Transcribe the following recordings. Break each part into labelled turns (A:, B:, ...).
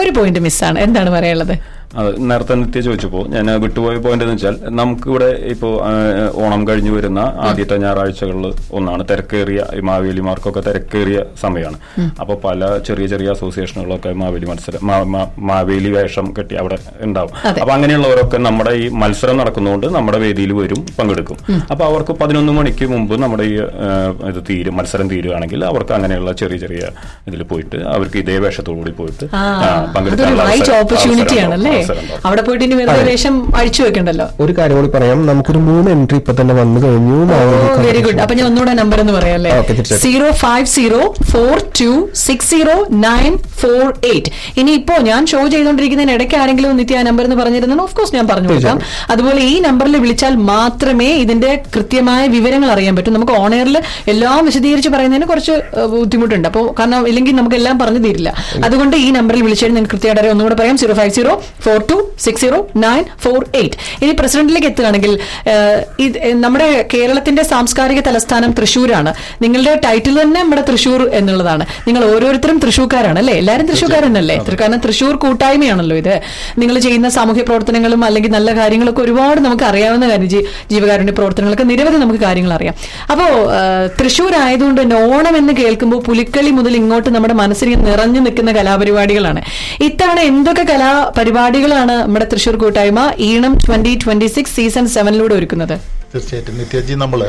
A: ഒരു പോയിന്റ് മിസ്സാണ് എന്താണ് പറയാനുള്ളത്
B: അത് നേരത്തെ നിത്യ ചോദിച്ചപ്പോൾ ഞാൻ വിട്ടുപോയ പോയിന്റ് എന്ന് വെച്ചാൽ നമുക്കിവിടെ ഇപ്പോൾ ഓണം കഴിഞ്ഞു വരുന്ന ആദ്യത്തെ ഞായറാഴ്ചകളിൽ ഒന്നാണ് തിരക്കേറിയ ഈ മാവേലിമാർക്കൊക്കെ തിരക്കേറിയ സമയമാണ് അപ്പോൾ പല ചെറിയ ചെറിയ അസോസിയേഷനുകളൊക്കെ മാവേലി മത്സരം മാ- മാ- മാവേലി വേഷം കെട്ടി അവിടെ ഉണ്ടാവും
A: അതെ.
B: അപ്പൊ അങ്ങനെയുള്ളവരൊക്കെ നമ്മുടെ ഈ മത്സരം നടക്കുന്നതുകൊണ്ട് നമ്മുടെ വേദിയിൽ വരും പങ്കെടുക്കും അപ്പൊ അവർക്ക് പതിനൊന്ന് മണിക്ക് മുമ്പ് നമ്മുടെ ഈ ആ, ഇത് തീരും മത്സരം തീരുകയാണെങ്കിൽ അവർക്ക് അങ്ങനെയുള്ള ചെറിയ ചെറിയ ഇതിൽ പോയിട്ട് അവർക്ക് ഇതേ വേഷത്തോടു കൂടി പോയിട്ട്
A: ആ,
B: ആ,
A: അതൊരു
B: പങ്കെടുക്കാനുള്ള
A: റൈറ്റ്
B: അവസരം-
A: ഓപ്പർച്യൂണിറ്റി
B: അവസരം
A: ആണല്ലേ
B: അവസരം ഉണ്ടാവും.
A: അവിടെ പോയിട്ട് ഇനി വെറുതെ വേഷം അഴിച്ചു വെക്കണ്ടല്ലോ
C: ഒരു കാര്യം കൂടി പറയാം നമുക്കൊരു മൂന്ന് എൻട്രി ഇപ്പൊ തന്നെ വന്നു കഴിഞ്ഞു
A: വെരി ഗുഡ് അപ്പൊ ഞാൻ ഒന്നുകൂടെ നമ്പർ എന്ന് പറയാല്ലേ
C: Okay, തീർച്ചയായിട്ടും.
A: Zero five zero four two six zero nine four eight ഇനി ഇപ്പോ ഞാൻ ഷോ ചെയ്തുകൊണ്ടിരിക്കുന്നതിന് ഇടയ്ക്ക് ആരെങ്കിലും നിത്യ ആ നമ്പർ എന്ന് പറഞ്ഞിരുന്നു ഓഫ് കോഴ്സ് ഞാൻ പറഞ്ഞു കൊടുക്കാം അതുപോലെ ഈ നമ്പറിൽ വിളിച്ചാൽ മാത്രമേ ഇതിന്റെ കൃത്യമായ വിവരങ്ങൾ അറിയാൻ പറ്റൂ നമുക്ക് ഓണയറിൽ എല്ലാം വിശദീകരിച്ച് പറയുന്നതിന് കുറച്ച് ഏഹ്, ബുദ്ധിമുട്ടുണ്ട് അപ്പോൾ കാരണം ഇല്ലെങ്കിൽ നമുക്ക് എല്ലാം പറഞ്ഞു തീരില്ല അതുകൊണ്ട് ഈ നമ്പറിൽ വിളിച്ചാൽ നിങ്ങൾക്ക് കൃത്യമായിട്ട് അറിയാം. ഒന്നുകൂടെ പറയാം zero five zero four two six zero nine four eight ഇനി പ്രസിഡന്റിലേക്ക് എത്തുകയാണെങ്കിൽ ഏഹ്, ഇത് ഏഹ്, നമ്മുടെ കേരളത്തിന്റെ സാംസ്കാരിക തലസ്ഥാനം തൃശ്ശൂരാണ് നിങ്ങളുടെ ടൈറ്റിൽ തന്നെ നമ്മുടെ തൃശ്ശൂർ എന്നുള്ളതാണ് നിങ്ങൾ ഓരോരുത്തരും തൃശ്ശൂർക്കാരാണ് അല്ലേ എല്ലാവരും തൃശ്ശൂർക്കാരനല്ലേ തൃ- കാരണം തൃശ്ശൂർ കൂട്ടായ്മയാണല്ലോ ഇത് നിങ്ങൾ ചെയ്യുന്ന സാമൂഹ്യ പ്രവർത്തനങ്ങളും അല്ലെങ്കിൽ നല്ല കാര്യങ്ങളൊക്കെ ഒരുപാട് നമുക്ക് അറിയാവുന്ന കാര്യം ജീ- ജീവകാരുണ്യ പ്രവർത്തനങ്ങളൊക്കെ നിരവധി നമുക്ക് കാര്യങ്ങൾ അറിയാം അപ്പോ ഏഹ്, തൃശ്ശൂർ ആയതുകൊണ്ട് തന്നെ ഓണം എന്ന് കേൾക്കുമ്പോൾ പുലിക്കളി മുതൽ ഇങ്ങോട്ട് നമ്മുടെ മനസ്സിൽ ഇങ്ങനെ നിറഞ്ഞു നിൽക്കുന്ന കലാപരിപാടികളാണ് ഇത്തവണ എന്തൊക്കെ കലാപരിപാടികളാണ് നമ്മുടെ തൃശ്ശൂർ കൂട്ടായ്മ ഈണം ട്വന്റി ട്വന്റി സിക്സ് സീസൺ സെവനിലൂടെ ഒരുക്കുന്നത്
D: തീർച്ചയായിട്ടും നിത്യജി നമ്മൾ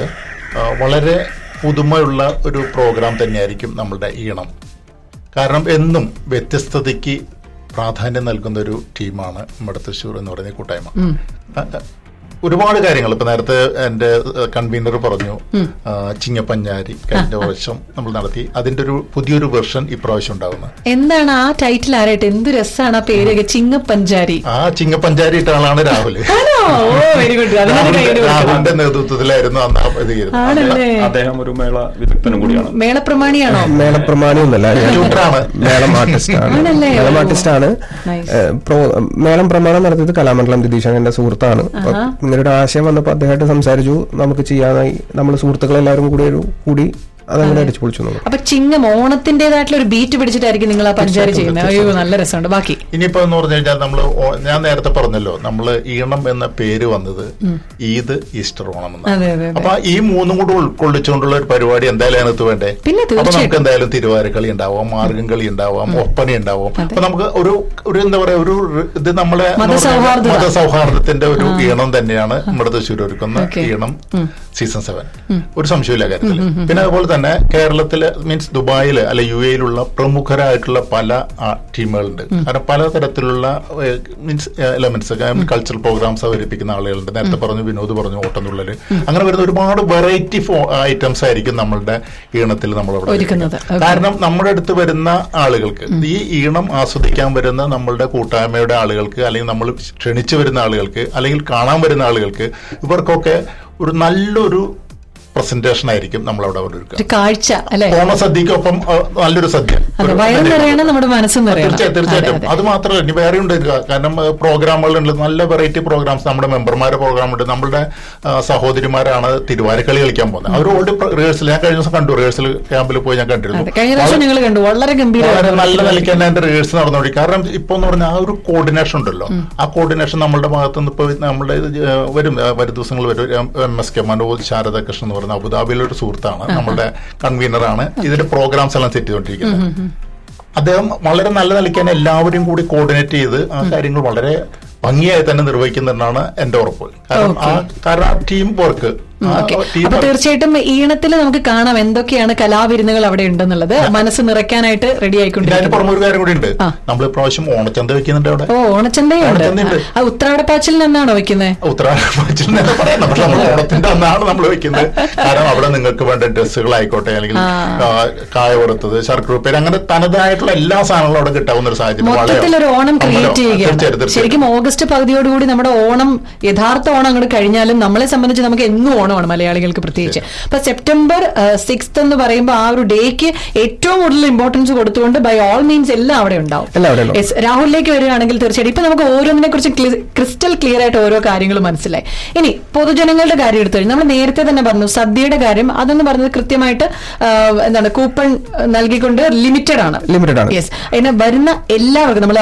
D: വളരെ പുതുമയുള്ള ഒരു പ്രോഗ്രാം തന്നെയായിരിക്കും നമ്മളുടെ ഈണം കാരണം എന്നും വ്യത്യസ്തതയ്ക്ക് പ്രാധാന്യം നൽകുന്ന ഒരു ടീമാണ് നമ്മുടെ തൃശ്ശൂർ എന്ന് പറയുന്ന ഈ കൂട്ടായ്മ അ- അ- ഒരുപാട് കാര്യങ്ങൾ ഇപ്പൊ നേരത്തെ എന്റെ കൺവീനർ പറഞ്ഞു ആ, ചിങ്ങപ്പഞ്ഞാരി കഴിഞ്ഞ വർഷം നമ്മൾ നടത്തി അതിന്റെ ഒരു പുതിയൊരു വെർഷൻ ഇപ്രാവശ്യം ഉണ്ടാകുന്നത്
A: എന്താണ് ആ ടൈറ്റിൽ ആരായിട്ട് എന്ത് രസമാണ് ആ പേരൊക്കെ ചിങ്ങപ്പഞ്ചാരി
D: ആ ചിങ്ങപ്പഞ്ചാരി ഇട്ട ആളാണ് രാഹുൽ
A: ആണോ ഓ വെരി ഗുഡ് അതിനൊരു
D: രാഹുലിന്റെ
A: കൈയ്യടി കൊടുക്കണം.
D: രാഹുലിന്റെ നേതൃത്വത്തിലായിരുന്നു അന്ന് ആ ഇത് ചെയ്തത്
A: ആണല്ലേ
B: അദ്ദേഹം ഒരു മേള വിദഗ്ധനും കൂടിയാണ്
A: മേളപ്രമാണിയാണോ
C: മേളപ്രമാണിയൊന്നല്ല ഞാൻ
D: ട്യൂട്ടറാണ്.
C: മേളം ആർട്ടിസ്റ്റ് ആണ്
A: ആണല്ലേ?
C: മേളം ആർട്ടിസ്റ്റ് ആണ്
A: Nice.
C: ഏഹ് പ്രോ- മേളം പ്രമാണം നടത്തിയത് കലാമണ്ഡലം ദിദീഷാണ് എന്റെ സുഹൃത്താണ് അപ്പൊ ഇങ്ങനെ ഒരു ആശയം വന്നപ്പോൾ അദ്ദേഹമായിട്ട് സംസാരിച്ചു നമുക്ക് ചെയ്യാനായി നമ്മൾ സുഹൃത്തുക്കളെല്ലാവരും കൂടി ഒരു കൂടി അതങ്ങനെ അടിച്ചു പൊളിച്ചു എന്നുള്ളൂ.
A: അപ്പൊ ചിങ്ങം ഓണത്തിന്റേതായിട്ടുള്ള ഒരു ബീറ്റ് പിടിച്ചിട്ടായിരിക്കും നിങ്ങൾ ആ പഞ്ചാരി ചെയ്യുന്നത് അയ്യോ നല്ല രസമുണ്ട് ബാക്കി
D: ഇനിയിപ്പോ എന്ന് പറഞ്ഞു കഴിഞ്ഞാൽ നമ്മൾ ഞാൻ നേരത്തെ പറഞ്ഞല്ലോ നമ്മൾ ഈണം എന്ന പേര് വന്നത് ഈദ് ഈസ്റ്റർ ഓണം എന്ന്
A: അതെ, അതെ, അതെ.
D: അപ്പൊ ഈ മൂന്നും കൂടെ ഉൾക്കൊള്ളിച്ചുകൊണ്ടുള്ള ഒരു പരിപാടി എന്തായാലും അതിനകത്ത് വേണ്ടേ
A: പിന്നെ
D: അപ്പൊ നമുക്ക്
A: തീർച്ചയായിട്ടും.
D: എന്തായാലും തിരുവാരക്കളി ഉണ്ടാവാം മാർഗം കളി ഉണ്ടാവാം ഒപ്പന ഉണ്ടാവാം അപ്പൊ നമുക്ക് ഒരു ഒരു എന്താ പറയാ ഒരു ഇത് നമ്മളെ എന്ന് പറഞ്ഞാൽ
A: മതസൗഹാർദ്ദത.
D: മതസൗഹാർദ്ദത്തിന്റെ ഒരു ഈണം തന്നെയാണ് നമ്മുടെ തൃശ്ശൂർ ഒരുക്കുന്ന
A: Okay.
D: ഈണം സീസൺ സെവൻ ഒരു സംശയമില്ല കാര്യത്തിൽ പിന്നെ അതുപോലെ തന്നെ കേരളത്തില് മീൻസ് ദുബായില് അല്ലെ യു എയിലുള്ള പ്രമുഖരായിട്ടുള്ള പല ആ, ടീമുകളുണ്ട് കാരണം പലതരത്തിലുള്ള മീൻസ് എലമെന്റ്സ് കൾച്ചറൽ പ്രോഗ്രാംസ് അവതരിപ്പിക്കുന്ന ആളുകളുണ്ട് നേരത്തെ പറഞ്ഞു വിനോദ് പറഞ്ഞു ഓട്ടംതുള്ളല് അങ്ങനെ വരുന്ന ഒരുപാട് വെറൈറ്റി ഐറ്റംസ് ആയിരിക്കും നമ്മളുടെ ഈണത്തിൽ നമ്മൾ അവിടെ
A: ഒരുക്കുന്നത്.
D: ഒരുക്കുന്നത്.
A: Okay.
D: കാരണം നമ്മുടെ അടുത്ത് വരുന്ന ആളുകൾക്ക് ഈ ഈണം ആസ്വദിക്കാൻ വരുന്ന നമ്മളുടെ കൂട്ടായ്മയുടെ ആളുകൾക്ക് അല്ലെങ്കിൽ നമ്മൾ ക്ഷണിച്ചു വരുന്ന ആളുകൾക്ക് അല്ലെങ്കിൽ കാണാൻ വരുന്ന ആളുകൾക്ക് ഇവർക്കൊക്കെ ഒരു നല്ലൊരു പ്രസന്റേഷൻ ആയിരിക്കും നമ്മൾ അവിടെ ഒരുക്കുക
A: ഒരു കാഴ്ച അല്ലെ
D: ഓണസദ്യക്കൊപ്പം ആ, നല്ലൊരു സദ്യ
A: അതെ
D: ഒരു
A: വയറും നിറയണം നമ്മുടെ മനസ്സും നിറയണം
D: തീർച്ചയായും തീർച്ചയായിട്ടും
A: അതെ, അതെ.
D: അത് മാത്രമല്ല ഇനി വേറെ ഉണ്ട് ഇത്. കാരണം പ്രോഗ്രാമുകളുണ്ട് നല്ല വെറൈറ്റി പ്രോഗ്രാംസ് നമ്മുടെ മെമ്പർമാരുടെ പ്രോഗ്രാം ഉണ്ട് നമ്മുടെ ആ, സഹോദരിമാരാണ് തിരുവാരക്കളി കളിക്കാൻ പോകുന്നത് അവർ ഓൾറെഡി റിഹേഴ്സൽ ഞാൻ കഴിഞ്ഞ ദിവസം കണ്ടു റിഹേഴ്സൽ ക്യാമ്പിൽ പോയി ഞാൻ കണ്ടിരുന്നു
A: അതെ കഴിഞ്ഞ പ്രാവശ്യം ഞങ്ങൾ കണ്ടു വളരെ
D: വളരെ
A: ഗംഭീരമായിട്ട്
D: നല്ല നിലയ്ക്ക് തന്നെ അതിന്റെ റിഹേഴ്സൽ നടന്നുകൊണ്ടിരിക്കും കാരണം ഇപ്പൊ എന്ന് പറഞ്ഞാൽ ആ ഒരു കോർഡിനേഷൻ ഉണ്ടല്ലോ ആ കോർഡിനേഷൻ നമ്മുടെ ഭാഗത്ത് നിന്ന് ഇപ്പൊ നമ്മുടെ ഇത് ഏ, വരും ഏ, വരും ദിവസങ്ങൾ വരും M S K Manoj Sharada Krishnan എന്ന് പറയുന്ന അബുദാബിയിലെ ഒരു സുഹൃത്താണ് നമ്മുടെ കൺവീനറാണ് ഇതിന്റെ പ്രോഗ്രാംസ് എല്ലാം സെറ്റ് ചെയ്തുകൊണ്ടിരിക്കുന്നത് അദ്ദേഹം വളരെ നല്ല നിലയ്ക്ക് തന്നെ എല്ലാവരും കൂടി കോർഡിനേറ്റ് ചെയ്ത് ആ കാര്യങ്ങൾ വളരെ ഭംഗിയായി തന്നെ നിർവഹിക്കുന്നുണ്ടെന്നാണ് എന്റെ ഉറപ്പ് കാരണം ആ കാരണം ആ ടീം വർക്ക്
A: ഓക്കെ അപ്പൊ തീർച്ചയായിട്ടും ഈണത്തിൽ നമുക്ക് കാണാം എന്തൊക്കെയാണ് കലാവിരുന്നുകൾ അവിടെ ഉണ്ടെന്നുള്ളത് മനസ്സ് നിറയ്ക്കാനായിട്ട് റെഡി
D: ഇതിന്
A: ആയിക്കൊണ്ടിരിക്കുന്നു
D: പുറമെ ഒരു കാര്യം കൂടി ഉണ്ട്
A: ആ.
D: നമ്മൾ ഇപ്രാവശ്യം ഓണച്ചന്ത വെക്കുന്നുണ്ട് അവിടെ
A: ഓ ഓണച്ചന്തയുണ്ട്
D: ഓണച്ചന്തയുണ്ട്.
A: ആ ഉത്രാടപ്പാച്ചിൽ നിന്നാണോ വെക്കുന്നത്
D: ഉത്തരാഖണ്ഡ് എന്നൊക്കെ പറയുന്നത് പക്ഷെ നമ്മൾ ഓണത്തിന്റെ അന്നാണ് നമ്മൾ വെക്കുന്നത് കാരണം അവിടെ നിങ്ങൾക്ക് വേണ്ട ഡ്രസ്സുകൾ ആയിക്കോട്ടെ അല്ലെങ്കിൽ ആ, കായ വറുത്തത് ശർക്കര ഉപ്പേരി അങ്ങനെ തനതായിട്ടുള്ള എല്ലാ സാധനങ്ങളും അവിടെ കിട്ടാവുന്ന ഒരു സാഹചര്യം
A: മൊത്തത്തിൽ ഒരു ഓണം ക്രിയേറ്റ് ചെയ്യുകയാണ്
D: തീർച്ചയായിട്ടും
A: ശരിക്കും ഓഗസ്റ്റ് പകുതിയോടുകൂടി നമ്മുടെ ഓണം യഥാർത്ഥ ഓണം അങ്ങോട്ട് കഴിഞ്ഞാലും നമ്മളെ സംബന്ധിച്ച് നമുക്ക് എന്നും ഓണമാണ് മലയാളികൾക്ക് പ്രത്യേകിച്ച് അപ്പൊ സെപ്റ്റംബർ സിക്സ്ത് എന്ന് പറയുമ്പോൾ ആ ഒരു ഡേക്ക് ഏറ്റവും കൂടുതൽ ഇമ്പോർട്ടൻസ് കൊടുത്തുകൊണ്ട് ബൈ ഓൾ മീൻസ് എല്ലാം അവിടെ ഉണ്ടാവും
C: എല്ലാം അവിടെ ഉണ്ടാവും.
A: Yes, രാഹുലിലേക്ക് വരികയാണെങ്കിൽ തീർച്ചയായിട്ടും ഇപ്പൊ നമുക്ക് ഓരോന്നിനെ കുറിച്ച് ക്രിസ്റ്റൽ ക്ലിയർ ആയിട്ട് ഓരോ കാര്യങ്ങൾ മനസ്സിലായി ഇനി പൊതുജനങ്ങളുടെ കാര്യം എടുത്തു കഴിഞ്ഞാൽ നമ്മൾ നേരത്തെ തന്നെ പറഞ്ഞു സദ്യയുടെ കാര്യം അതെന്ന് പറഞ്ഞത് കൃത്യമായിട്ട് ആ, എന്താണ് കൂപ്പൺ നൽകിക്കൊണ്ട് ലിമിറ്റഡ് ആണ്
C: Limited ആണ്.
A: യെസ് അതിന് വരുന്ന എല്ലാവർക്കും നമ്മൾ